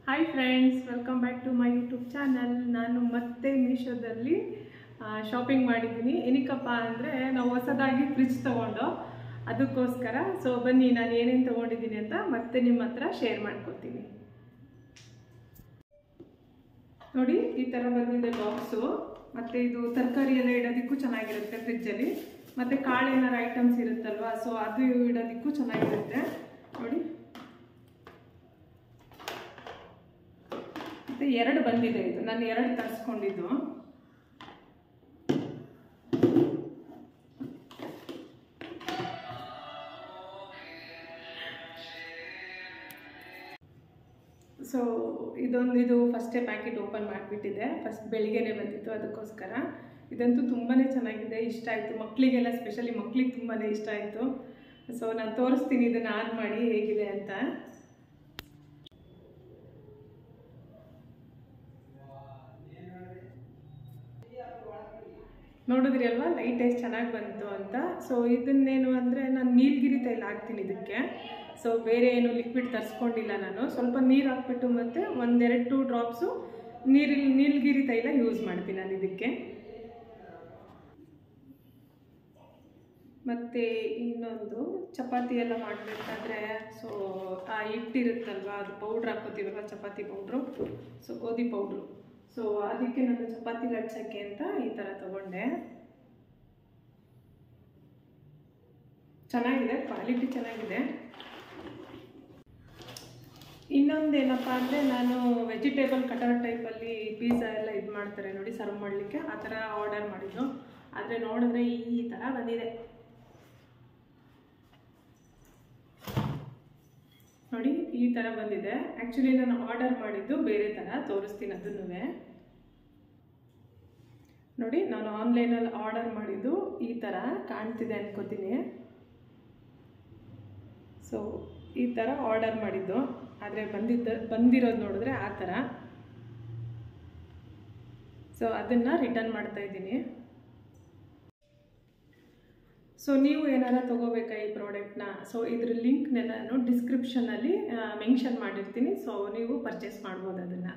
hi friends welcome back to my YouTube channel ನಾನು ಮತ್ತೆ ಮೀಶೋದಲ್ಲಿ ಶಾಪಿಂಗ್ ಮಾಡಿದ್ದೀನಿ ಏನಕ್ಕಪ್ಪ ಅಂದರೆ ನಾವು ಹೊಸದಾಗಿ ಫ್ರಿಜ್ ತೊಗೊಂಡು ಅದಕ್ಕೋಸ್ಕರ ಸೊ ಬನ್ನಿ ನಾನು ಏನೇನು ತೊಗೊಂಡಿದ್ದೀನಿ ಅಂತ ಮತ್ತೆ ನಿಮ್ಮ ಹತ್ರ ಶೇರ್ ಮಾಡ್ಕೊತೀನಿ ನೋಡಿ ಈ ಥರ ಬಂದಿದೆ ಬಾಕ್ಸು ಮತ್ತು ಇದು ತರಕಾರಿ ಎಲ್ಲ ಇಡೋದಕ್ಕೂ ಚೆನ್ನಾಗಿರುತ್ತೆ ಫ್ರಿಜ್ಜಲ್ಲಿ ಮತ್ತು ಕಾಳು ಏನಾರು ಐಟಮ್ಸ್ ಇರುತ್ತಲ್ವಾ ಸೊ ಅದು ಇಡೋದಕ್ಕೂ ಚೆನ್ನಾಗಿರುತ್ತೆ ನೋಡಿ ಮತ್ತು ಎರಡು ಬಂದಿದೆ ಇದು ನಾನು ಎರಡು ತರಿಸ್ಕೊಂಡಿದ್ದು ಸೊ ಇದೊಂದು ಇದು ಫಸ್ಟೇ ಪ್ಯಾಕೆಟ್ ಓಪನ್ ಮಾಡಿಬಿಟ್ಟಿದೆ ಫಸ್ಟ್ ಬೆಳಿಗ್ಗೆನೆ ಬಂದಿತ್ತು ಅದಕ್ಕೋಸ್ಕರ ಇದಂತೂ ತುಂಬಾ ಚೆನ್ನಾಗಿದೆ ಇಷ್ಟ ಆಯಿತು ಮಕ್ಕಳಿಗೆಲ್ಲ ಸ್ಪೆಷಲಿ ಮಕ್ಳಿಗೆ ತುಂಬಾ ಇಷ್ಟ ಆಯಿತು ಸೊ ನಾನು ತೋರಿಸ್ತೀನಿ ಇದನ್ನು ಆನ್ ಮಾಡಿ ಹೇಗಿದೆ ಅಂತ ನೋಡಿದ್ರಿ ಅಲ್ವಾ ಲೈಟ್ ಎಷ್ಟು ಚೆನ್ನಾಗಿ ಬಂತು ಅಂತ ಸೊ ಇದನ್ನೇನು ಅಂದರೆ ನಾನು ನೀಲಗಿರಿ ತೈಲ ಹಾಕ್ತೀನಿ ಇದಕ್ಕೆ ಸೊ ಬೇರೆ ಏನು ಲಿಕ್ವಿಡ್ ತರಿಸ್ಕೊಂಡಿಲ್ಲ ನಾನು ಸ್ವಲ್ಪ ನೀರು ಹಾಕ್ಬಿಟ್ಟು ಮತ್ತು ಒಂದೆರಡು ಟೂ ಡ್ರಾಪ್ಸು ನೀರಿಲ್ ನೀಲಗಿರಿ ತೈಲ ಯೂಸ್ ಮಾಡ್ತೀನಿ ನಾನು ಇದಕ್ಕೆ ಮತ್ತು ಇನ್ನೊಂದು ಚಪಾತಿ ಎಲ್ಲ ಮಾಡಬೇಕಾದ್ರೆ ಸೊ ಆ ಹಿಟ್ಟಿರುತ್ತಲ್ವ ಅದು ಪೌಡ್ರ್ ಹಾಕೋತೀವಲ್ವ ಚಪಾತಿ ಪೌಡ್ರು ಸೊ ಗೋಧಿ ಪೌಡ್ರು ಸೊ ಅದಕ್ಕೆ ನಾನು ಚಪಾತಿ ಲಟ್ಸೋಕ್ಕೆ ಅಂತ ಈ ಥರ ತಗೊಂಡೆ ಚೆನ್ನಾಗಿದೆ ಕ್ವಾಲಿಟಿ ಚೆನ್ನಾಗಿದೆ ಇನ್ನೊಂದೇನಪ್ಪ ಅಂದರೆ ನಾನು ವೆಜಿಟೇಬಲ್ ಕಟರ್ ಟೈಪಲ್ಲಿ ಪಿಜ್ಜಾ ಎಲ್ಲ ಇದು ಮಾಡ್ತಾರೆ ನೋಡಿ ಸರ್ವ್ ಮಾಡಲಿಕ್ಕೆ ಆ ಥರ ಆರ್ಡರ್ ಮಾಡಿದ್ದು ಆದರೆ ನೋಡಿದ್ರೆ ಈ ಥರ ಬಂದಿದೆ ನೋಡಿ ಈ ಥರ ಬಂದಿದೆ ಆ್ಯಕ್ಚುಲಿ ನಾನು ಆರ್ಡರ್ ಮಾಡಿದ್ದು ಬೇರೆ ಥರ ತೋರಿಸ್ತೀನಿ ಅದನ್ನು ನೋಡಿ ನಾನು ಆನ್ಲೈನಲ್ಲಿ ಆರ್ಡರ್ ಮಾಡಿದ್ದು ಈ ಥರ ಕಾಣ್ತಿದೆ ಅನ್ಕೋತೀನಿ ಸೊ ಈ ಥರ ಆರ್ಡರ್ ಮಾಡಿದ್ದು ಆದರೆ ಬಂದಿದ್ದ ಬಂದಿರೋದು ನೋಡಿದ್ರೆ ಆ ಥರ ಸೊ ಅದನ್ನು ರಿಟರ್ನ್ ಮಾಡ್ತಾ ಇದ್ದೀನಿ ಸೊ ನೀವು ಏನಾರ ತೊಗೋಬೇಕಾ ಈ ಪ್ರಾಡಕ್ಟ್ನ ಸೊ ಇದ್ರ ಲಿಂಕ್ನ ನಾನು ಡಿಸ್ಕ್ರಿಪ್ಷನಲ್ಲಿ ಮೆನ್ಷನ್ ಮಾಡಿರ್ತೀನಿ ಸೊ ನೀವು ಪರ್ಚೇಸ್ ಮಾಡ್ಬೋದು ಅದನ್ನು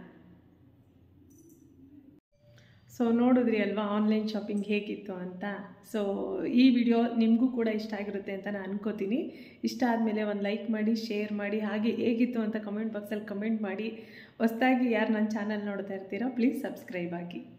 ಸೊ ನೋಡಿದ್ರಿ ಅಲ್ವಾ ಆನ್ಲೈನ್ ಶಾಪಿಂಗ್ ಹೇಗಿತ್ತು ಅಂತ ಸೊ ಈ ವಿಡಿಯೋ ನಿಮಗೂ ಕೂಡ ಇಷ್ಟ ಆಗಿರುತ್ತೆ ಅಂತ ನಾನು ಅನ್ಕೋತೀನಿ ಇಷ್ಟ ಆದಮೇಲೆ ಒಂದು ಲೈಕ್ ಮಾಡಿ ಶೇರ್ ಮಾಡಿ ಹಾಗೆ ಹೇಗಿತ್ತು ಅಂತ ಕಮೆಂಟ್ ಬಾಕ್ಸಲ್ಲಿ ಕಮೆಂಟ್ ಮಾಡಿ ಹೊಸ್ದಾಗಿ ಯಾರು ನನ್ನ ಚಾನಲ್ ನೋಡ್ತಾ ಇರ್ತೀರೋ ಪ್ಲೀಸ್ ಸಬ್ಸ್ಕ್ರೈಬ್ ಆಗಿ